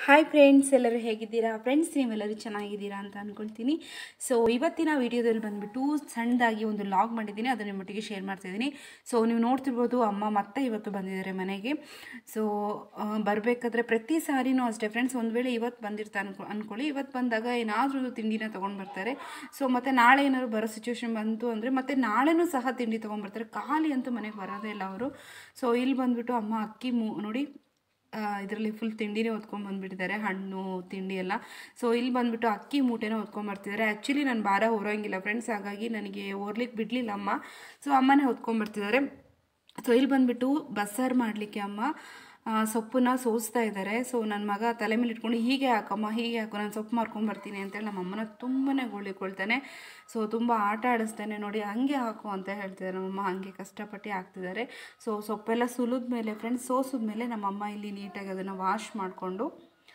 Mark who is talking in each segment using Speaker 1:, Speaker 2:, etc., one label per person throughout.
Speaker 1: hi friends ಎಲ್ಲರೂ ಹೇಗಿದ್ದೀರಾ friends ನೀವೆಲ್ಲರೂ ಚೆನ್ನಾಗಿದ್ದೀರಾ ಅಂತ ಅಂದ್ಕೊಳ್ತೀನಿ ಸೊ ಇವತ್ತಿನ ವಿಡಿಯೋದಲ್ಲಿ ಬಂದುಬಿಟ್ಟು ಸಣ್ಣದಾಗಿ ಒಂದು ಲಾಗ್ ಮಾಡಿದ್ದೀನಿ ಅದನ್ನ ನಿಮ್ಮೊಟ್ಟಿಗೆ ಶೇರ್ ಮಾಡ್ತಾಯಿದ್ದೀನಿ ಸೊ ನೀವು ನೋಡ್ತಿರ್ಬೋದು ಅಮ್ಮ ಮತ್ತೆ ಇವತ್ತು ಬಂದಿದ್ದಾರೆ ಮನೆಗೆ ಸೊ ಬರಬೇಕಾದ್ರೆ ಪ್ರತಿ ಸಾರಿನೂ ಅಷ್ಟೇ ಫ್ರೆಂಡ್ಸ್ ಒಂದು ವೇಳೆ ಇವತ್ತು ಬಂದಿರ್ತಾ ಅನ್ಕೊ ಅಂದ್ಕೊಳ್ಳಿ ಇವತ್ತು ಬಂದಾಗ ಏನಾದರೂ ಒಂದು ತಿಂಡಿನ ತೊಗೊಂಡು ಬರ್ತಾರೆ ಸೊ ಮತ್ತು ನಾಳೆ ಏನಾದ್ರು ಬರೋ ಸಿಚುವೇಶನ್ ಬಂತು ಅಂದರೆ ಮತ್ತೆ ನಾಳೆನೂ ಸಹ ತಿಂಡಿ ತೊಗೊಂಡ್ಬರ್ತಾರೆ ಖಾಲಿ ಅಂತೂ ಮನೆಗೆ ಬರೋದೇ ಇಲ್ಲ ಅವರು ಸೊ ಇಲ್ಲಿ ಬಂದುಬಿಟ್ಟು ಅಮ್ಮ ಅಕ್ಕಿ ಮೂ ನೋಡಿ ಇದರಲ್ಲಿ ಫುಲ್ ತಿಂಡಿನೇ ಹೊತ್ಕೊಂಡು ಬಂದುಬಿಟ್ಟಿದ್ದಾರೆ ಹಣ್ಣು ತಿಂಡಿ ಎಲ್ಲ ಸೊ ಇಲ್ಲಿ ಬಂದುಬಿಟ್ಟು ಅಕ್ಕಿ ಮೂಟೆನ ಹೊತ್ಕೊಂಡ್ಬರ್ತಿದ್ದಾರೆ ಆ್ಯಕ್ಚುಲಿ ನಾನು ಭಾರ ಹೊರೋಂಗಿಲ್ಲ ಫ್ರೆಂಡ್ಸ್ ಹಾಗಾಗಿ ನನಗೆ ಓರ್ಲಿಕ್ಕೆ ಬಿಡಲಿಲ್ಲ ಅಮ್ಮ ಸೊ ಅಮ್ಮನೇ ಹೊತ್ಕೊಂಡ್ಬರ್ತಿದ್ದಾರೆ ಸೊ ಇಲ್ಲಿ ಬಂದುಬಿಟ್ಟು ಬಸ್ಸಾರು ಮಾಡಲಿಕ್ಕೆ ಅಮ್ಮ ಆ, ಸೊಪ್ಪನ್ನ ಸೋಸ್ತಾ ಇದ್ದಾರೆ ಸೊ ನನ್ನ ಮಗ ತಲೆ ಮೇಲೆ ಇಟ್ಕೊಂಡು ಹೀಗೆ ಹಾಕಮ್ಮ ಹೀಗೆ ಹಾಕು ನಾನು ಸೊಪ್ಪು ಮಾರ್ಕೊಂಬರ್ತೀನಿ ಅಂತೇಳಿ ನಮ್ಮ ಅಮ್ಮನ ತುಂಬಾ ಗೋಳಿಕೊಳ್ತಾನೆ ಸೊ ತುಂಬ ಆಟ ಆಡಿಸ್ತಾನೆ ನೋಡಿ ಹಂಗೆ ಹಾಕು ಅಂತ ಹೇಳ್ತಿದ್ದಾರೆ ನಮ್ಮಮ್ಮ ಹಾಗೆ ಕಷ್ಟಪಟ್ಟು ಹಾಕ್ತಿದ್ದಾರೆ ಸೊ ಸೊಪ್ಪೆಲ್ಲ ಸುಲಿದ ಮೇಲೆ ಫ್ರೆಂಡ್ಸ್ ಸೋಸಿದ ಮೇಲೆ ನಮ್ಮಮ್ಮ ಇಲ್ಲಿ ನೀಟಾಗಿ ಅದನ್ನು ವಾಶ್ ಮಾಡಿಕೊಂಡು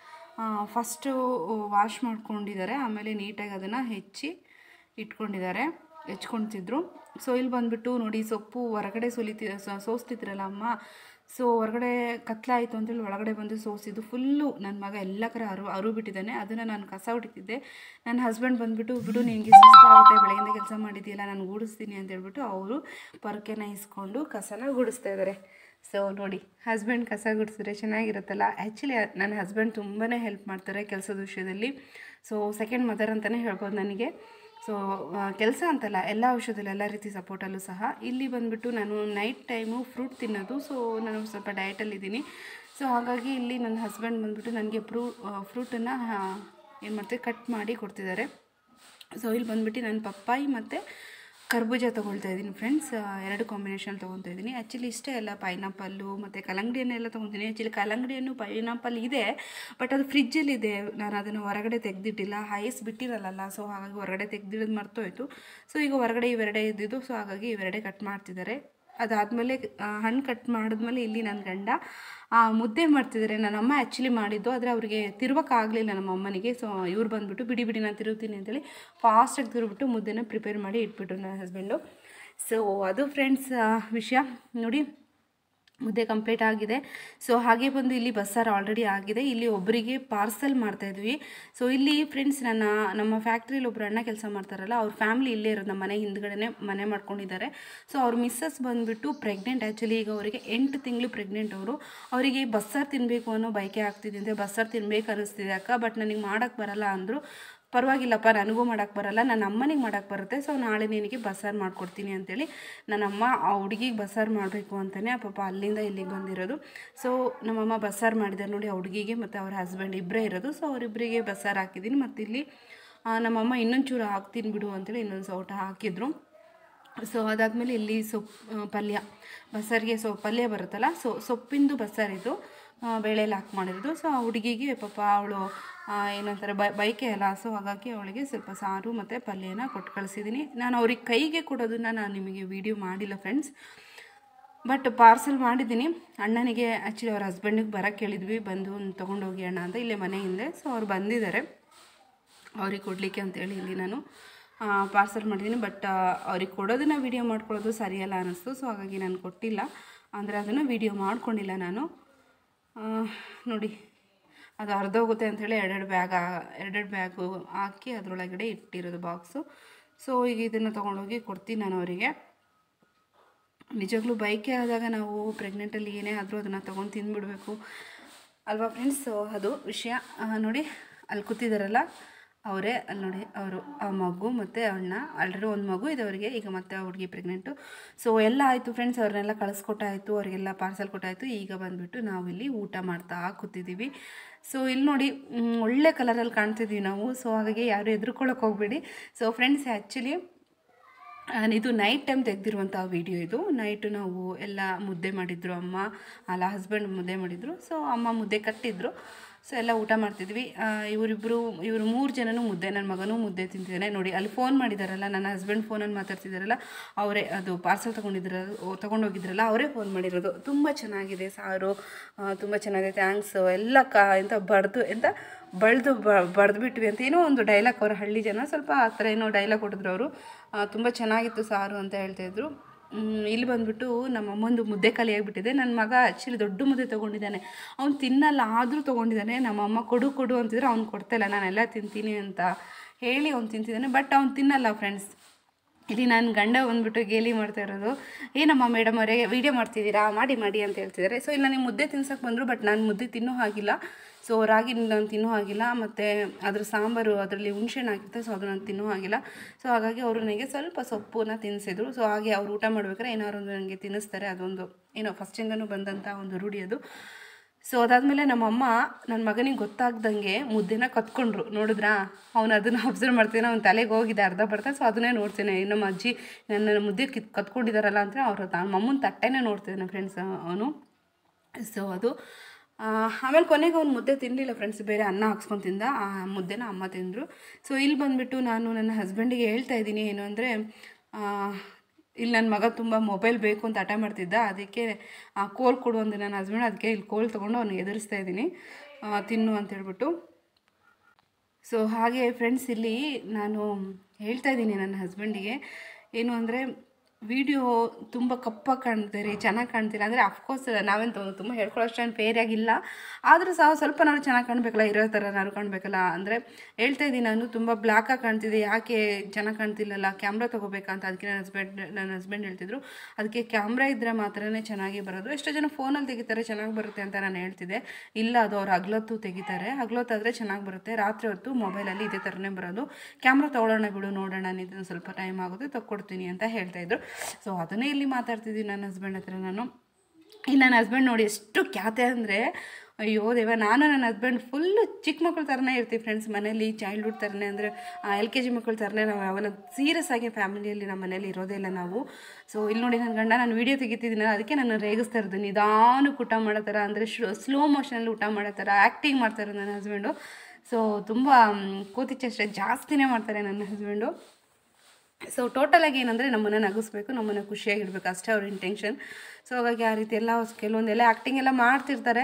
Speaker 1: ಫಸ್ಟು ವಾಶ್ ಮಾಡ್ಕೊಂಡಿದ್ದಾರೆ ಆಮೇಲೆ ನೀಟಾಗಿ ಅದನ್ನು ಹೆಚ್ಚಿ ಇಟ್ಕೊಂಡಿದ್ದಾರೆ ಹೆಚ್ಕೊಳ್ತಿದ್ರು ಸೊ ಇಲ್ಲಿ ಬಂದುಬಿಟ್ಟು ನೋಡಿ ಸೊಪ್ಪು ಹೊರಗಡೆ ಸುಲಿತಿ ಸ- ಸೋಸ್ತಿದ್ರಲ್ಲ ಅಮ್ಮ ಸೊ ಹೊರಗಡೆ ಕತ್ಲಾಯಿತು ಅಂತೇಳಿ ಒಳಗಡೆ ಬಂದು ಸೋಸಿದ್ದು ಫುಲ್ಲು ನನ್ನ ಮಗ ಎಲ್ಲ ಕಡೆ ಅರು ಅರು ಬಿಟ್ಟಿದ್ದಾನೆ ಅದನ್ನು ನಾನು ಕಸ ಹೊಡಿತಿದ್ದೆ ನನ್ನ ಹಸ್ಬೆಂಡ್ ಬಂದುಬಿಟ್ಟು ಬಿಡು ನಿನಗೆ ಸುಸ್ತಾಗುತ್ತೆ ಬೆಳಗಿಂದ ಕೆಲಸ ಮಾಡಿದ್ದೀಯಲ್ಲ ನಾನು ಗೂಡಿಸ್ತೀನಿ ಅಂತ ಹೇಳ್ಬಿಟ್ಟು ಅವರು ಪೊರಕೆನ ಇಸ್ಕೊಂಡು ಕಸನ ಗುಡಿಸ್ತಾ ಇದ್ದಾರೆ ಸೊ ನೋಡಿ ಹಸ್ಬೆಂಡ್ ಕಸ ಗುಡಿಸಿದ್ರೆ ಚೆನ್ನಾಗಿರುತ್ತಲ್ಲ ಆ್ಯಕ್ಚುಲಿ ನನ್ನ ಹಸ್ಬೆಂಡ್ ತುಂಬಾ ಹೆಲ್ಪ್ ಮಾಡ್ತಾರೆ ಕೆಲಸದ ವಿಷಯದಲ್ಲಿ ಸೊ ಸೆಕೆಂಡ್ ಮದರ್ ಅಂತಲೇ ಹೇಳ್ಬೋದು ನನಗೆ ಸೊ ಕೆಲಸ ಅಂತಲ್ಲ ಎಲ್ಲ ವಿಷಯದಲ್ಲಿ ಎಲ್ಲ ರೀತಿ ಸಪೋರ್ಟಲ್ಲೂ ಸಹ ಇಲ್ಲಿ ಬಂದುಬಿಟ್ಟು ನಾನು ನೈಟ್ ಟೈಮು ಫ್ರೂಟ್ ತಿನ್ನೋದು ಸೊ ನಾನು ಸ್ವಲ್ಪ ಡಯಟಲ್ಲಿದ್ದೀನಿ ಸೊ ಹಾಗಾಗಿ ಇಲ್ಲಿ ನನ್ನ ಹಸ್ಬೆಂಡ್ ಬಂದುಬಿಟ್ಟು ನನಗೆ ಫ್ರೂ ಫ್ರೂಟನ್ನು ಏನು ಮಾಡ್ತೀವಿ ಕಟ್ ಮಾಡಿ ಕೊಡ್ತಿದ್ದಾರೆ ಸೊ ಇಲ್ಲಿ ಬಂದುಬಿಟ್ಟು ನಾನು ಪಪ್ಪಾಯಿ ಮತ್ತು ಕರ್ಬೂಜ ತೊಗೊಳ್ತಾ ಇದ್ದೀನಿ ಫ್ರೆಂಡ್ಸ್ ಎರಡು ಕಾಂಬಿನೇಷನ್ ತೊಗೊತಾ ಇದ್ದೀನಿ ಆ್ಯಕ್ಚುಲಿ ಇಷ್ಟೇ ಅಲ್ಲ ಪೈನಾಪಲ್ಲು ಮತ್ತು ಕಲ್ಲಂಗಡಿ ಹಣ್ಣೆಲ್ಲ ತೊಗೊತೀನಿ ಆ್ಯಕ್ಚುಲಿ ಕಲ್ಲಂಗಡಿ ಹಣ್ಣು ಪೈನಾಪಲ್ ಇದೆ ಬಟ್ ಅದು ಫ್ರಿಜ್ಜಲ್ಲಿದೆ ನಾನು ಅದನ್ನು ಹೊರಗಡೆ ತೆಗೆದಿಟ್ಟಿಲ್ಲ ಐಸ್ ಬಿಟ್ಟಿರಲ್ಲ ಸೊ ಹಾಗಾಗಿ ಹೊರಗಡೆ ತೆಗೆದಿಡೋದು ಮರ್ತೋಯ್ತು ಸೊ ಈಗ ಹೊರಗಡೆ ಇವೆರಡೇ ಇದ್ದಿದ್ದು ಸೊ ಹಾಗಾಗಿ ಇವೆರಡೇ ಕಟ್ ಮಾಡ್ತಿದ್ದಾರೆ ಅದಾದಮೇಲೆ ಹಣ್ಣು ಕಟ್ ಮಾಡಿದ್ಮೇಲೆ ಇಲ್ಲಿ ನನ್ನ ಗಂಡ ಆ, ಮುದ್ದೆ ಮಾಡ್ತಿದ್ದಾರೆ ನನ್ನ ಅಮ್ಮ ಆ್ಯಕ್ಚುಲಿ ಮಾಡಿದ್ದು ಆದರೆ ಅವರಿಗೆ ತಿರುವಕ್ಕಾಗಲಿಲ್ಲ ನಮ್ಮ ಅಮ್ಮನಿಗೆ ಸೊ ಇವ್ರು ಬಂದುಬಿಟ್ಟು ಬಿಡಿ ಬಿಡಿ ನಾನು ತಿರುಗ್ತೀನಿ ಅಂತೇಳಿ ಫಾಸ್ಟಾಗಿ ತಿರುಗ್ಬಿಟ್ಟು ಮುದ್ದೆನ ಪ್ರಿಪೇರ್ ಮಾಡಿ ಇಟ್ಬಿಟ್ರು ನನ್ನ ಹಸ್ಬೆಂಡು ಸೊ ಅದು ಫ್ರೆಂಡ್ಸ್ ವಿಷಯ ನೋಡಿ ಮುದ್ದೆ ಕಂಪ್ಲೀಟ್ ಆಗಿದೆ ಸೊ ಹಾಗೆ ಬಂದು ಇಲ್ಲಿ ಬಸ್ಸಾರು ಆಲ್ರೆಡಿ ಆಗಿದೆ ಇಲ್ಲಿ ಒಬ್ಬರಿಗೆ ಪಾರ್ಸಲ್ ಮಾಡ್ತಾಯಿದ್ವಿ ಸೊ ಇಲ್ಲಿ ಫ್ರೆಂಡ್ಸ್ ನನ್ನ ನಮ್ಮ ಫ್ಯಾಕ್ಟ್ರಿಲಿ ಒಬ್ಬರು ಅಣ್ಣ ಕೆಲಸ ಮಾಡ್ತಾರಲ್ಲ ಅವ್ರ ಫ್ಯಾಮ್ಲಿ ಇಲ್ಲೇ ಇರೋದು ನಮ್ಮ ಮನೆ ಹಿಂದ್ಗಡೆನೆ ಮನೆ ಮಾಡ್ಕೊಂಡಿದ್ದಾರೆ ಸೊ ಅವ್ರ ಮಿಸ್ಸಸ್ ಬಂದುಬಿಟ್ಟು ಪ್ರೆಗ್ನೆಂಟ್ ಆ್ಯಕ್ಚುಲಿ ಈಗ ಅವರಿಗೆ ಎಂಟು ತಿಂಗಳು ಪ್ರೆಗ್ನೆಂಟ್ ಅವರು ಅವರಿಗೆ ಬಸ್ಸಾರು ತಿನ್ನಬೇಕು ಅನ್ನೋ ಬಯಕೆ ಆಗ್ತಿದೆ ಅಂತೆ ಬಸ್ಸಾರು ತಿನ್ಬೇಕು ಅನ್ನಿಸ್ತಿದೆ ಅಕ್ಕ ಬಟ್ ನನಗೆ ಮಾಡೋಕ್ಕೆ ಬರಲ್ಲ ಅಂದರು ಪರವಾಗಿಲ್ಲಪ್ಪ ನನಗೂ ಮಾಡೋಕ್ಕೆ ಬರಲ್ಲ ನನ್ನ ಅಮ್ಮನಿಗೆ ಮಾಡೋಕ್ಕೆ ಬರುತ್ತೆ ಸೊ ನಾಳೆ ನಿನಗೆ ಬಸ್ಸಾರು ಮಾಡಿಕೊಡ್ತೀನಿ ಅಂತೇಳಿ ನನ್ನ ಅಮ್ಮ ಆ ಹುಡುಗಿಗೆ ಬಸ್ಸಾರು ಮಾಡಬೇಕು ಅಂತಲೇ ಪಾಪ ಅಲ್ಲಿಂದ ಇಲ್ಲಿಗೆ ಬಂದಿರೋದು ಸೊ ನಮ್ಮಮ್ಮ ಬಸ್ಸಾರು ಮಾಡಿದ್ದಾರೆ ನೋಡಿ ಆ ಹುಡುಗಿಗೆ ಮತ್ತು ಅವ್ರ ಹಸ್ಬೆಂಡ್ ಇಬ್ಬರೇ ಇರೋದು ಸೊ ಅವರಿಬ್ಬರಿಗೆ ಬಸ್ಸಾರು ಹಾಕಿದ್ದೀನಿ ಮತ್ತು ಇಲ್ಲಿ ಆ, ನಮ್ಮಮ್ಮ ಇನ್ನೊಂದು ಚೂರು ಹಾಕ್ತೀನಿ ಬಿಡು ಅಂತೇಳಿ ಇನ್ನೊಂದು ಸೌಟ ಹಾಕಿದ್ರು ಸೊ ಅದಾದಮೇಲೆ ಇಲ್ಲಿ ಸೊಪ್ಪು ಆ, ಪಲ್ಯ ಬಸ್ಸಾರಿಗೆ ಸೊ ಪಲ್ಯ ಬರುತ್ತಲ್ಲ ಸೊ ಸೊಪ್ಪಿಂದು ಬಸ್ಸಾರಿದು ಆ, ಬೇಳೆಲ್ಲ ಹಾಕಿ ಮಾಡಿರೋದು ಸೊ ಆ ಹುಡುಗಿಗೆ ಪಾಪ ಅವಳು ಏನಂತಾರೆ ಬೈ ಬೈಕೆ ಅಲ್ಲ ಸೊ ಹಾಗಾಗಿ ಅವಳಿಗೆ ಸ್ವಲ್ಪ ಸಾರು ಮತ್ತು ಪಲ್ಯನ ಕೊಟ್ಟು ಕಳಿಸಿದ್ದೀನಿ ನಾನು ಅವ್ರಿಗೆ ಕೈಗೆ ಕೊಡೋದನ್ನು ನಾನು ನಿಮಗೆ ವಿಡಿಯೋ ಮಾಡಿಲ್ಲ ಫ್ರೆಂಡ್ಸ್ ಬಟ್ ಪಾರ್ಸಲ್ ಮಾಡಿದ್ದೀನಿ ಅಣ್ಣನಿಗೆ ಆ್ಯಕ್ಚುಲಿ ಅವ್ರ ಹಸ್ಬೆಂಡಿಗೆ ಬರೋಕ್ಕೆ ಹೇಳಿದ್ವಿ ಬಂದು ಒಂದು ತೊಗೊಂಡೋಗಿ ಅಣ್ಣ ಅಂತ ಇಲ್ಲೇ ಮನೆ ಹಿಂದೆ ಸೊ ಅವ್ರು ಬಂದಿದ್ದಾರೆ ಅವ್ರಿಗೆ ಕೊಡಲಿಕ್ಕೆ ಅಂತೇಳಿ ಇಲ್ಲಿ ನಾನು ಪಾರ್ಸಲ್ ಮಾಡಿದ್ದೀನಿ ಬಟ್ ಅವ್ರಿಗೆ ಕೊಡೋದನ್ನ ವೀಡಿಯೋ ಮಾಡ್ಕೊಳ್ಳೋದು ಸರಿಯಲ್ಲ ಅನ್ನಿಸ್ತು ಸೊ ಹಾಗಾಗಿ ನಾನು ಕೊಟ್ಟಿಲ್ಲ ಅಂದರೆ ಅದನ್ನು ವೀಡಿಯೋ ಮಾಡ್ಕೊಂಡಿಲ್ಲ ನಾನು ಆ, ನೋಡಿ ಅದು ಅರ್ಧೋಗುತ್ತೆ ಅಂಥೇಳಿ ಎರಡೆರಡು ಬ್ಯಾಗ್ ಎರಡೆರಡು ಬ್ಯಾಗು ಹಾಕಿ ಅದರೊಳಗಡೆ ಇಟ್ಟಿರೋದು ಬಾಕ್ಸು ಸೊ ಈಗ ಇದನ್ನು ತೊಗೊಂಡೋಗಿ ಕೊಡ್ತೀನಿ ನಾನು ಅವರಿಗೆ ನಿಜವಾಗ್ಲೂ ಬೈಕೆ ಆದಾಗ ನಾವು ಪ್ರೆಗ್ನೆಂಟಲ್ಲಿ ಏನೇ ಆದರೂ ಅದನ್ನು ತೊಗೊಂಡು ತಿಂದ್ಬಿಡ್ಬೇಕು ಅಲ್ವಾ ಫ್ರೆಂಡ್ಸ್ ಸೊ ಅದು ವಿಷಯ ಆ, ನೋಡಿ ಅಲ್ಲಿ ಕೂತಿದ್ದಾರಲ್ಲ ಅವರೇ ಅಲ್ಲಿ ನೋಡಿ ಅವರು ಆ ಮಗು ಮತ್ತು ಅಣ್ಣ ಆಲ್ರೆಡಿ ಒಂದು ಮಗು ಇದೆ ಅವರಿಗೆ ಈಗ ಮತ್ತೆ ಆ ಹುಡುಗಿ ಪ್ರೆಗ್ನೆಂಟು ಸೊ ಎಲ್ಲ ಆಯಿತು ಫ್ರೆಂಡ್ಸ್ ಅವ್ರನ್ನೆಲ್ಲ ಕಳಿಸ್ಕೊಟ್ಟಾಯಿತು ಅವರಿಗೆಲ್ಲ ಪಾರ್ಸಲ್ ಕೊಟ್ಟಾಯಿತು ಈಗ ಬಂದುಬಿಟ್ಟು ನಾವಿಲ್ಲಿ ಊಟ ಮಾಡ್ತಾ ಕೂತಿದ್ದೀವಿ ಸೊ ಇಲ್ಲಿ ನೋಡಿ ಮ್, ಒಳ್ಳೆ ಕಲರಲ್ಲಿ ಕಾಣ್ತಿದ್ದೀವಿ ನಾವು ಸೊ ಹಾಗಾಗಿ ಯಾರು ಎದುರ್ಕೊಳ್ಳೋಕೆ ಹೋಗಬೇಡಿ ಸೊ ಫ್ರೆಂಡ್ಸ್ ಆ್ಯಕ್ಚುಲಿ ಆ, ಇದು ನೈಟ್ ಟೈಮ್ ತೆಗೆದಿರುವಂಥ ವಿಡಿಯೋ ಇದು ನೈಟು ನಾವು ಎಲ್ಲ ಮುದ್ದೆ ಮಾಡಿದ್ರು ಅಮ್ಮ ಅಲ್ಲ ಹಸ್ಬೆಂಡ್ ಮುದ್ದೆ ಮಾಡಿದರು ಸೊ ಅಮ್ಮ ಮುದ್ದೆ ಕಟ್ಟಿದ್ರು ಸೊ ಎಲ್ಲ ಊಟ ಮಾಡ್ತಿದ್ವಿ ಆ, ಇವರಿಬ್ಬರು ಇವರು ಮೂರು ಜನನೂ ಮುದ್ದೆ ನನ್ನ ಮಗನೂ ಮುದ್ದೆ ತಿಂತಿದ್ದಾನೆ ನೋಡಿ ಅಲ್ಲಿ ಫೋನ್ ಮಾಡಿದಾರಲ್ಲ ನನ್ನ ಹಸ್ಬೆಂಡ್ ಫೋನಲ್ಲಿ ಮಾತಾಡ್ತಿದ್ದಾರಲ್ಲ ಅವರೇ ಅದು ಪಾರ್ಸಲ್ ತೊಗೊಂಡಿದ್ರ ತೊಗೊಂಡೋಗಿದ್ರಲ್ಲ ಅವರೇ ಫೋನ್ ಮಾಡಿರೋದು ತುಂಬ ಚೆನ್ನಾಗಿದೆ ಸಾರು ತುಂಬ ಚೆನ್ನಾಗಿದೆ ಥ್ಯಾಂಕ್ಸ್ ಎಲ್ಲ ಕಾ ಎಂತ ಬಡ್ದು ಎಂತ ಬಳ್ದು ಬಡ್ದು ಬಿಟ್ವಿ ಅಂತ ಏನೋ ಒಂದು ಡೈಲಾಗ್ ಅವ್ರ ಹಳ್ಳಿ ಜನ ಸ್ವಲ್ಪ ಆ ಥರ ಏನೋ ಡೈಲಾಗ್ ಕೊಟ್ಟಿದ್ರು ಅವರು ತುಂಬ ಚೆನ್ನಾಗಿತ್ತು ಸಾರು ಅಂತ ಹೇಳ್ತಾಯಿದ್ರು ಮ್, ಇಲ್ಲಿ ಬಂದ್ಬಿಟ್ಟು ನಮ್ಮ ಅಮ್ಮಂದು ಮುದ್ದೆ ಖಾಲಿ ಆಗಿಬಿಟ್ಟಿದೆ ನನ್ನ ಮಗ ಆ್ಯಕ್ಚುಲಿ ದೊಡ್ಡ ಮುದ್ದೆ ತೊಗೊಂಡಿದ್ದಾನೆ ಅವ್ನು ತಿನ್ನಲ್ಲ ಆದರೂ ತೊಗೊಂಡಿದ್ದಾನೆ ನಮ್ಮ ಅಮ್ಮ ಕೊಡು ಕೊಡು ಅಂತಿದ್ರೆ ಅವ್ನು ಕೊಡ್ತಾಯಿಲ್ಲ ನಾನೆಲ್ಲ ತಿಂತೀನಿ ಅಂತ ಹೇಳಿ ಅವ್ನು ತಿಂತಿದ್ದಾನೆ ಬಟ್ ಅವ್ನು ತಿನ್ನಲ್ಲ ಫ್ರೆಂಡ್ಸ್ ಇಲ್ಲಿ ನನ್ನ ಗಂಡ ಬಂದ್ಬಿಟ್ಟು ಗೇಲಿ ಮಾಡ್ತಾ ಇರೋದು ಏನಮ್ಮ ಮೇಡಮ್ ಅವರೇ ವೀಡಿಯೋ ಮಾಡ್ತಿದ್ದೀರಾ ಮಾಡಿ ಮಾಡಿ ಅಂತ ಹೇಳ್ತಿದ್ದಾರೆ ಸೊ ಇಲ್ಲಿ ನನಗೆ ಮುದ್ದೆ ತಿನ್ಸಕ್ಕೆ ಬಂದರು ಬಟ್ ನಾನು ಮುದ್ದೆ ತಿನ್ನೋ ಹಾಗಿಲ್ಲ ಸೊ ರಾಗಿ ನಾನು ತಿನ್ನೋ ಹಾಗಿಲ್ಲ ಮತ್ತು ಅದ್ರ ಸಾಂಬಾರು ಅದರಲ್ಲಿ ಹುಣ್ಸೆಹಣ್ಣು ಹಾಕಿರ್ತಾರೆ ಸೊ ಅದು ನಾನು ತಿನ್ನೋ ಹಾಗಿಲ್ಲ ಸೊ ಹಾಗಾಗಿ ಅವರು ನನಗೆ ಸ್ವಲ್ಪ ಸೊಪ್ಪನ್ನ ತಿನ್ನಿಸಿದ್ರು ಸೊ ಹಾಗೆ ಅವ್ರು ಊಟ ಮಾಡ್ಬೇಕಾದ್ರೆ ಏನಾದ್ರು ಒಂದು ನನಗೆ ತಿನ್ನಿಸ್ತಾರೆ ಅದೊಂದು ಏನೋ ಫಸ್ಟಿಂದನೂ ಬಂದಂಥ ಒಂದು ರೂಢಿ ಅದು ಸೊ ಅದಾದಮೇಲೆ ನಮ್ಮಮ್ಮ ನನ್ನ ಮಗನಿಗೆ ಗೊತ್ತಾಗ್ದಂಗೆ ಮುದ್ದೆನ ಕತ್ಕೊಂಡ್ರು ನೋಡಿದ್ರಾ ಅವ್ನು ಅದನ್ನು ಅಬ್ಸರ್ವ್ ಮಾಡ್ತೀನಿ ಅವ್ನ ತಲೆಗೆ ಹೋಗಿದೆ ಅರ್ಧ ಬರ್ತಾ ಸೊ ಅದನ್ನೇ ನೋಡ್ತೇನೆ ನಮ್ಮ ಅಜ್ಜಿ ನನ್ನ ಮುದ್ದೆ ಕಿತ್ ಕತ್ಕೊಂಡಿದ್ದಾರಲ್ಲ ಅಂತ ಅವರು ನಮ್ಮ ಅಮ್ಮನ ತಟ್ಟೆನೇ ನೋಡ್ತಿದ್ದಾನೆ ಫ್ರೆಂಡ್ಸ್ ಅವನು ಸೊ ಅದು ಆ, ಆಮೇಲೆ ಕೊನೆಗೆ ಅವ್ನು ಮುದ್ದೆ ತಿನ್ನಲಿಲ್ಲ ಫ್ರೆಂಡ್ಸ್ ಬೇರೆ ಅನ್ನ ಹಾಕ್ಸ್ಕೊಂಡು ತಿಂದ ಆ ಮುದ್ದೆನ ಅಮ್ಮ ತಿಂದರು ಸೊ ಇಲ್ಲಿ ಬಂದುಬಿಟ್ಟು ನಾನು ನನ್ನ ಹಸ್ಬೆಂಡಿಗೆ ಹೇಳ್ತಾ ಇದ್ದೀನಿ ಏನು ಅಂದರೆ ಇಲ್ಲಿ ನನ್ನ ಮಗ ತುಂಬ ಮೊಬೈಲ್ ಬೇಕು ಅಂತ ಹಠ ಮಾಡ್ತಿದ್ದ ಅದಕ್ಕೆ ಆ ಕೋಲ್ ಕೊಡು ಅಂದೆ ನನ್ನ ಹಸ್ಬೆಂಡ್ ಅದಕ್ಕೆ ಇಲ್ಲಿ ಕೋಲ್ ತೊಗೊಂಡು ಅವ್ನಿಗೆ ಎದುರಿಸ್ತಾ ಇದ್ದೀನಿ ಆ, ತಿನ್ನು ಅಂತ ಹೇಳ್ಬಿಟ್ಟು ಸೊ ಹಾಗೆ ಫ್ರೆಂಡ್ಸ್ ಇಲ್ಲಿ ನಾನು ಹೇಳ್ತಾ ಇದ್ದೀನಿ ನನ್ನ ಹಸ್ಬೆಂಡಿಗೆ ಏನು ಅಂದರೆ ವಿಡಿಯೋ ತುಂಬ ಕಪ್ಪಾಗಿ ಕಾಣ್ತೀರಿ ಚೆನ್ನಾಗಿ ಕಾಣ್ತೀರಾ ಅಂದರೆ ಅಫ್ಕೋರ್ಸ್ ನಾವೇನು ತುಂಬ ಹೇಳ್ಕೊಳ್ಳೋಷ್ಟು ಫೇರಿಯಾಗಿಲ್ಲ ಆದರೂ ಸಹ ಸ್ವಲ್ಪ ನಾವು ಚೆನ್ನಾಗಿ ಕಾಣಬೇಕಲ್ಲ ಇರೋ ಥರ ನಾವು ಕಾಣಬೇಕಲ್ಲ ಅಂದರೆ ಹೇಳ್ತಾ ಇದ್ದೀನಿ ನಾನು ತುಂಬ ಬ್ಲ್ಯಾಕಾಗಿ ಕಾಣ್ತಿದೆ ಯಾಕೆ ಚೆನ್ನಾಗಿ ಕಾಣ್ತಿಲ್ಲಲ್ಲ ಕ್ಯಾಮ್ರಾ ತೊಗೋಬೇಕಾ ಅಂತ ಅದಕ್ಕೆ ನನ್ನ ಹಸ್ಬೆಂಡ್ ನನ್ನ ಹಸ್ಬೆಂಡ್ ಹೇಳ್ತಿದ್ರು ಅದಕ್ಕೆ ಕ್ಯಾಮ್ರಾ ಇದ್ದರೆ ಮಾತ್ರನೇ ಚೆನ್ನಾಗಿ ಬರೋದು ಎಷ್ಟೋ ಜನ ಫೋನಲ್ಲಿ ತೆಗಿತಾರೆ ಚೆನ್ನಾಗಿ ಬರುತ್ತೆ ಅಂತ ನಾನು ಹೇಳ್ತಿದ್ದೆ ಇಲ್ಲ ಅದು ಅವ್ರು ಹಗ್ಲೊತ್ತು ತೆಗಿತಾರೆ ಹಗ್ಲೊತ್ತಾದರೆ ಚೆನ್ನಾಗಿ ಬರುತ್ತೆ ರಾತ್ರಿ ಹೊತ್ತು ಮೊಬೈಲಲ್ಲಿ ಇದೇ ಥರನೇ ಬರೋದು ಕ್ಯಾಮ್ರಾ ತೊಗೊಳ್ಳೋಣ ಬಿಡು ನೋಡೋಣ ಇದನ್ನು ಸ್ವಲ್ಪ ಟೈಮ್ ಆಗುತ್ತೆ ತಗೊಡ್ತೀನಿ ಅಂತ ಹೇಳ್ತಾಯಿದ್ರು ಸೊ ಅದನ್ನೇ ಇಲ್ಲಿ ಮಾತಾಡ್ತಿದ್ದೀನಿ ನನ್ನ ಹಸ್ಬೆಂಡ್ ಹತ್ರ ನಾನು ಈ ನನ್ನ ಹಸ್ಬೆಂಡ್ ನೋಡಿ ಎಷ್ಟು ಖ್ಯಾತೆ ಅಂದರೆ ಅಯ್ಯೋ ದೇವ ನಾನು ನನ್ನ ಹಸ್ಬೆಂಡ್ ಫುಲ್ಲು ಚಿಕ್ಕ ಮಕ್ಕಳ ಥರನೇ ಇರ್ತೀವಿ ಫ್ರೆಂಡ್ಸ್ ಮನೇಲಿ ಚೈಲ್ಡ್ಹುಡ್ ಥರನೇ ಅಂದರೆ ಎಲ್ ಕೆ ಜಿ ಮಕ್ಕಳ ಥರನೇ ನಾವು ಅವನ ಸೀರಿಯಸ್ ಆಗಿ ಫ್ಯಾಮಿಲಿಯಲ್ಲಿ ನಮ್ಮ ಮನೇಲಿ ಇರೋದೇ ಇಲ್ಲ ನಾವು ಸೊ ಇಲ್ಲಿ ನೋಡಿ ನನ್ನ ಗಂಡ ನಾನು ವೀಡಿಯೋ ತೆಗಿತಿದ್ದೀನಿ ಅದಕ್ಕೆ ನಾನು ರೇಗಿಸ್ತಾ ಇರೋದು ನಿಧಾನಕ್ಕೆ ಊಟ ಮಾಡೋ ಥರ ಅಂದರೆ ಸ್ಲೋ ಮೋಷನಲ್ಲಿ ಊಟ ಮಾಡೋ ಥರ ಆ್ಯಕ್ಟಿಂಗ್ ಮಾಡ್ತಾ ಇರೋದು ನನ್ನ ಹಸ್ಬೆಂಡು ಸೊ ತುಂಬ ಕೋತಿ ಚೇಷ್ಟೆ ಜಾಸ್ತಿನೇ ಮಾಡ್ತಾರೆ ನನ್ನ ಹಸ್ಬೆಂಡು ಸೊ ಟೋಟಲಾಗಿ ಏನಂದರೆ ನಮ್ಮನ್ನು ನಗಿಸ್ಬೇಕು ನಮ್ಮನ್ನು ಖುಷಿಯಾಗಿಡ್ಬೇಕು ಅಷ್ಟೇ ಅವ್ರ ಇಂಟೆನ್ಷನ್ ಸೊ ಹಾಗಾಗಿ ಆ ರೀತಿ ಎಲ್ಲ ಕೆಲವೊಂದೆಲ್ಲ ಆ್ಯಕ್ಟಿಂಗ್ ಎಲ್ಲ ಮಾಡ್ತಿರ್ತಾರೆ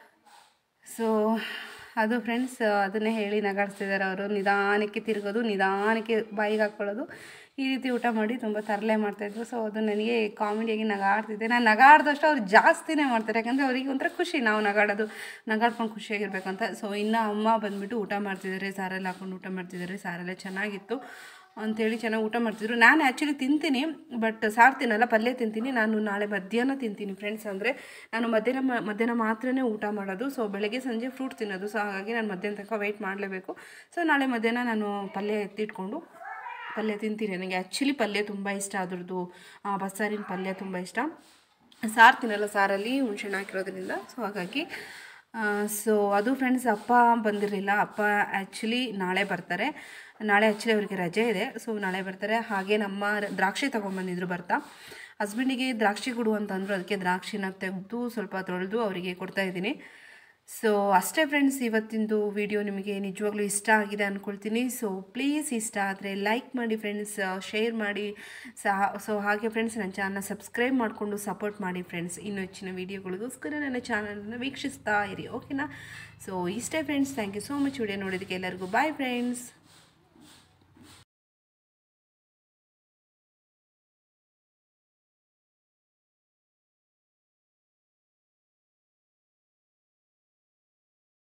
Speaker 1: ಸೊ ಅದು ಫ್ರೆಂಡ್ಸ್ ಅದನ್ನೇ ಹೇಳಿ ನಗಾಡ್ಸ್ತಿದ್ದಾರೆ ಅವರು ನಿಧಾನಕ್ಕೆ ತಿರುಗೋದು ನಿಧಾನಕ್ಕೆ ಬಾಯಿಗೆ ಹಾಕ್ಕೊಳ್ಳೋದು ಈ ರೀತಿ ಊಟ ಮಾಡಿ ತುಂಬ ತರಲೆ ಮಾಡ್ತಾಯಿದ್ರು ಸೊ ಅದು ನನಗೆ ಕಾಮಿಡಿಯಾಗಿ ನಗಾಡ್ತಿದ್ದೆ ನಾನು ನಗಾಡ್ದಷ್ಟು ಅವ್ರು ಜಾಸ್ತಿನೇ ಮಾಡ್ತಾರೆ ಯಾಕಂದರೆ ಅವರಿಗೆ ಒಂಥರ ಖುಷಿ ನಾವು ನಗಾಡೋದು ನಗಾಡ್ಕೊಂಡು ಖುಷಿಯಾಗಿರ್ಬೇಕಂತ ಸೊ ಇನ್ನು ಅಮ್ಮ ಬಂದುಬಿಟ್ಟು ಊಟ ಮಾಡ್ತಿದ್ದಾರೆ ಸಾರೆಲ್ಲ ಹಾಕೊಂಡು ಊಟ ಮಾಡ್ತಿದ್ದಾರೆ ಸಾರೆಲ್ಲ ಚೆನ್ನಾಗಿತ್ತು ಅಂಥೇಳಿ ಚೆನ್ನಾಗಿ ಊಟ ಮಾಡ್ತಿದ್ರು ನಾನು ಆ್ಯಕ್ಚುಲಿ ತಿಂತೀನಿ ಬಟ್ ಸಾರು ತಿನ್ನಲ್ಲ ಪಲ್ಯ ತಿಂತೀನಿ ನಾನು ನಾಳೆ ಮಧ್ಯಾಹ್ನ ತಿಂತೀನಿ ಫ್ರೆಂಡ್ಸ್ ಅಂದರೆ ನಾನು ಮಧ್ಯಾಹ್ನ ಮ- ಮಧ್ಯಾಹ್ನ ಮಾತ್ರನೇ ಊಟ ಮಾಡೋದು ಸೊ ಬೆಳಗ್ಗೆ ಸಂಜೆ ಫ್ರೂಟ್ ತಿನ್ನೋದು ಸೊ ಹಾಗಾಗಿ ನಾನು ಮಧ್ಯಾಹ್ನ ತನಕ ವೆಯ್ಟ್ ಮಾಡಲೇಬೇಕು ಸೊ ನಾಳೆ ಮಧ್ಯಾಹ್ನ ನಾನು ಪಲ್ಯ ಎತ್ತಿಟ್ಕೊಂಡು ಪಲ್ಯ ತಿಂತೀನಿ ನನಗೆ ಆ್ಯಕ್ಚುಲಿ ಪಲ್ಯ ತುಂಬ ಇಷ್ಟ ಅದ್ರದ್ದು ಆ, ಬಸ್ಸಾರಿನ ಪಲ್ಯ ತುಂಬ ಇಷ್ಟ ಸಾರು ತಿನ್ನಲ್ಲ ಸಾರಲ್ಲಿ ಹುಣ್ಸೆಹಣ್ಣು ಹಾಕಿರೋದ್ರಿಂದ ಸೊ ಹಾಗಾಗಿ ಸೊ ಅದು ಫ್ರೆಂಡ್ಸ್ ಅಪ್ಪ ಬಂದಿರಲಿಲ್ಲ ಅಪ್ಪ ಆ್ಯಕ್ಚುಲಿ ನಾಳೆ ಬರ್ತಾರೆ ನಾಳೆ ಆ್ಯಕ್ಚುಲಿ ಅವರಿಗೆ ರಜೆ ಇದೆ ಸೊ ನಾಳೆ ಬರ್ತಾರೆ ಹಾಗೆ ನಮ್ಮ ರ- ದ್ರಾಕ್ಷಿ ತೊಗೊಂಬಂದಿದ್ರು ಬರ್ತಾ ಹಸ್ಬೆಂಡಿಗೆ ದ್ರಾಕ್ಷಿ ಕೊಡು ಅಂತಂದರು ಅದಕ್ಕೆ ದ್ರಾಕ್ಷಿನ ತೆಗೆದು ಸ್ವಲ್ಪ ತೊಳೆದು ಅವರಿಗೆ ಕೊಡ್ತಾ ಇದ್ದೀನಿ ಸೊ ಅಷ್ಟೇ ಫ್ರೆಂಡ್ಸ್ ಇವತ್ತಿಂದು ವಿಡಿಯೋ ನಿಮಗೆ ನಿಜವಾಗ್ಲೂ ಇಷ್ಟ ಆಗಿದೆ ಅಂದ್ಕೊಳ್ತೀನಿ ಸೊ ಪ್ಲೀಸ್ ಇಷ್ಟ ಆದರೆ ಲೈಕ್ ಮಾಡಿ ಫ್ರೆಂಡ್ಸ್ ಶೇರ್ ಮಾಡಿ ಸಹ ಸೊ ಹಾಗೆ ಫ್ರೆಂಡ್ಸ್ ನನ್ನ ಚಾನಲ್ನ ಸಬ್ಸ್ಕ್ರೈಬ್ ಮಾಡಿಕೊಂಡು ಸಪೋರ್ಟ್ ಮಾಡಿ ಫ್ರೆಂಡ್ಸ್ ಇನ್ನೂ ಹೆಚ್ಚಿನ ವೀಡಿಯೋಗಳಿಗೋಸ್ಕರ ನನ್ನ ಚಾನಲನ್ನು ವೀಕ್ಷಿಸ್ತಾ ಇರಿ ಓಕೆನಾ ಸೊ ಇಷ್ಟೇ friends thank you so much video ನೋಡೋದಕ್ಕೆ ಎಲ್ಲರಿಗೂ ಬಾಯ್ ಫ್ರೆಂಡ್ಸ್